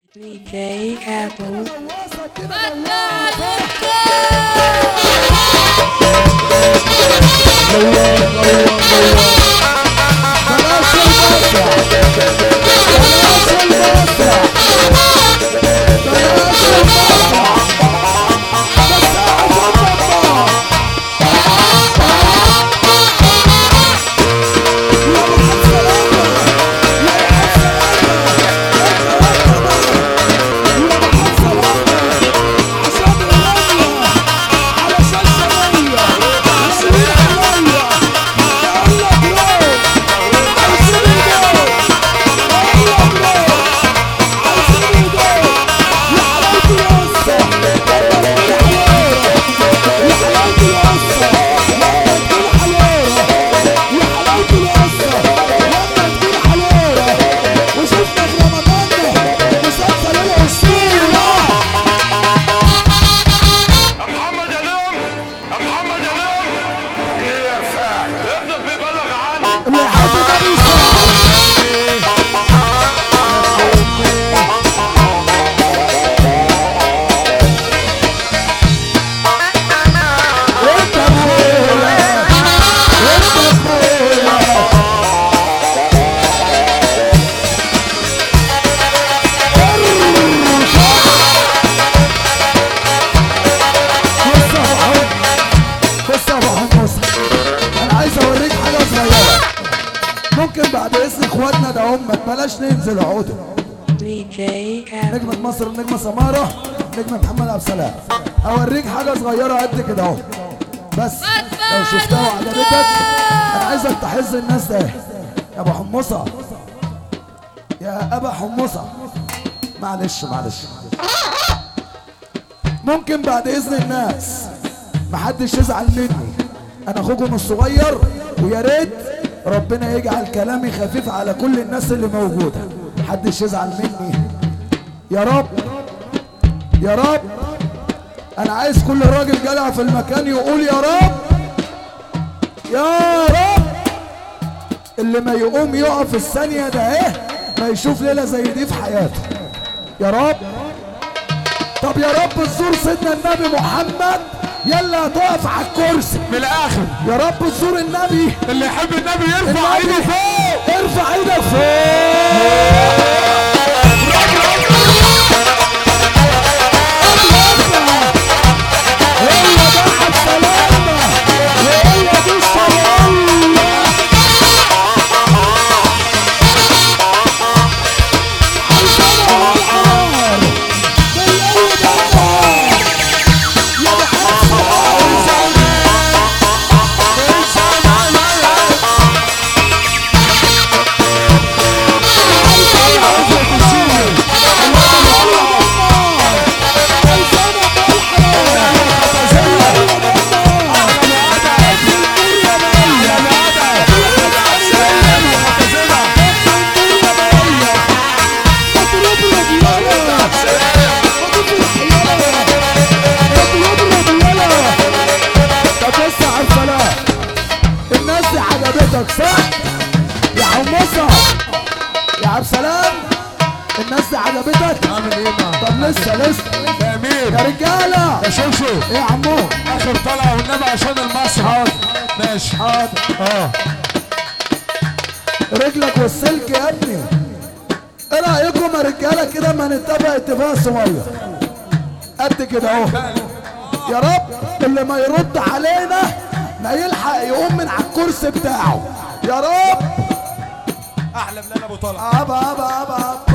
DJ Apple. بلاش المسرح بلاش المسرح بلاش المسرح بس أعجب وشفنا في رمضان ده مسلسل الاسطوره محمد علوم محمد علوم ايه فاعل ابنك بيبلغ عنك اللي يحب ده بيسمع وانت اخويا وانت اخويا بص يا ابو حمص بص يا ابو حمص انا عايز اوريك حاجه صغيره ممكن بعد اذن اخواتنا ده هم بلاش ننزل عقده DJ Apple. نجمة مصر النجمة سمارة نجمة محمد عبد السلام اوريك حاجة صغيرة قد كده اهو بس لو شفتها وعجبتك انا عايزك تحز الناس ده يا ابو حمصة يا ابا حمصة معلش معلش ممكن بعد اذن الناس محدش يزعل مني انا اخوكم الصغير ويا ريت ربنا يجعل كلامي خفيف على كل الناس اللي موجوده محدش يزعل مني يا رب يا رب انا عايز كل راجل جدع في المكان يقول يا رب يا رب اللي ما يقوم يقف الثانيه ده ايه ما يشوف ليله زي دي في حياته يا رب طب يا رب تزور سيدنا النبي محمد يلا تقف على الكرسي من الاخر يا رب تزور النبي اللي يحب النبي يرفع ايده النبي فوق ارفع ايدك فوق هي ضحت سلامة وهي دي السلامة عايزانا والعار بالقوة بالنار يا بحب الناس دي عجبتك صح؟ يا حمصة يا عبد السلام الناس دي عجبتك؟ عامل ايه معاه طب لسه لسه يا يا امير رجالة يا شوشو ايه يا عمو اخر طلعه والنبي عشان المصر حاضر ماشي حاضر اه رجلك والسلك يا ابني ايه رايكم يا رجاله كده ما نتفق اتفاق صغير قد كده اهو يا رب اللي ما يرد علينا ما يلحق يقوم من على الكرسي بتاعه يا رب احلى بلال ابو طلعه ابا ابا ابا ابا